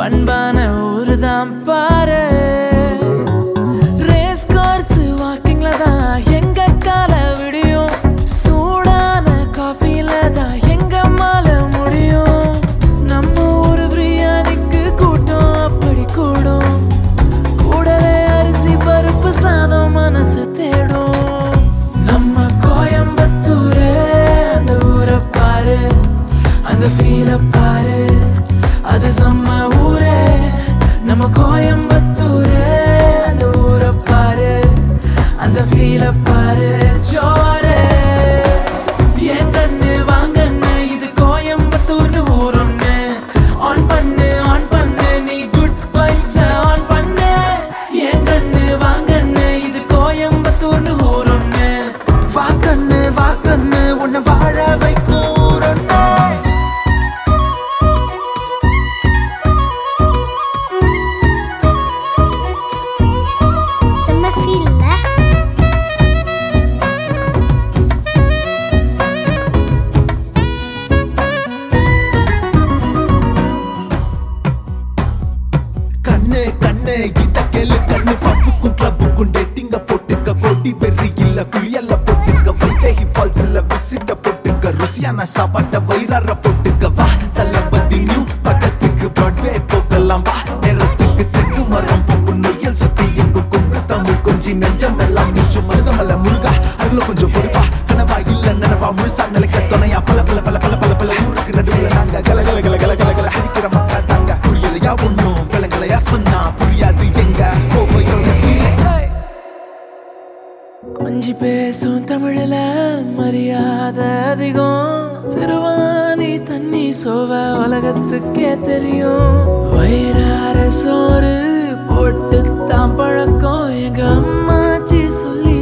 பண்பான ஊருதான் பாரு race course வாக்கிங்ல தான் எங்க கால விடியும் சூடான காஃபில தான் எங்க மாலை முடியும் நம்ம ஊரு பிரியாணிக்கு கூட்டம் அப்படி கூடும் கூடவே அரிசி பருப்பு சாதம் மனசு தேடும் நம்ம கோயம்புத்தூரு அந்த ஊரை பாரு அந்த ஃபீல பாரு அது செம்ம ஊரே நம்ம கோயம்புத்தூரு அந்த ஊரை பாரு அந்த ஃபீல பாரு ஜோரே என் கண்ணு வாங்கண்ணு இது கோயம்புத்தூர்னு ஊரொன்னு ஆன் பண்ணு ஆன் பண்ணு நீ குட் வைப்ஸ் ஆன் பண்ணு என் கண்ணு வாங்கண்ணு இது கோயம்புத்தூர்னு ஊரொன்னு வாக்கண்ணு வாக்கண்ணு உன்னை வாழ வைக்கும் ஊரொன்னு. செம்ம ஃபீல்ல கண்ணு கண்ணு இத கேளு கண்ணு பப்புக்கும் கிளப்புக்கும் டேட்டிங்க போட்டுக்க கோட்டி வெறி இல்ல குளியல்ல போட்டுக்க வைதேகி ஃபால்ஸ்ல விசிட்ட போட்டுக்க ருசியான சாப்பாட்ட வயிறார போட்டுக்க வா தளபதி நியூ படத்துக்கு பிராட்வே போகலாம் வா நேரத்துக்கு தெற்கு மரம் பூங்கு நொய்யல் சுத்தி எங்கும் கொங்கு தமிழ் கொஞ்சி நெஞ்சம் எல்லாம் மிஞ்சும் மருதமல்ல முருகா அருள கொஞ்சம் பொறுப்பா கனவா இல்ல நினைவா முழுசா நிலைக்க துணையா பல பல பல பல பல பல ஊருக்கு நடுவுல நாங்க கல கல கல கல கல கல சிரிக்கிற மக்கா தாங்க புரியலையா ஒண்ணும் விலங்கலையா சொன்னா புரியாது எங்க கோவையோட feeling. கொஞ்சி பேசும் தமிழில மரியாதை அதிகம் சிறுவாணி தண்ணி சோவ உலகத்துக்கே தெரியும் வயிறார சோறு போட்டு தான் பழக்கம் எங்க அம்மாச்சி சொல்லி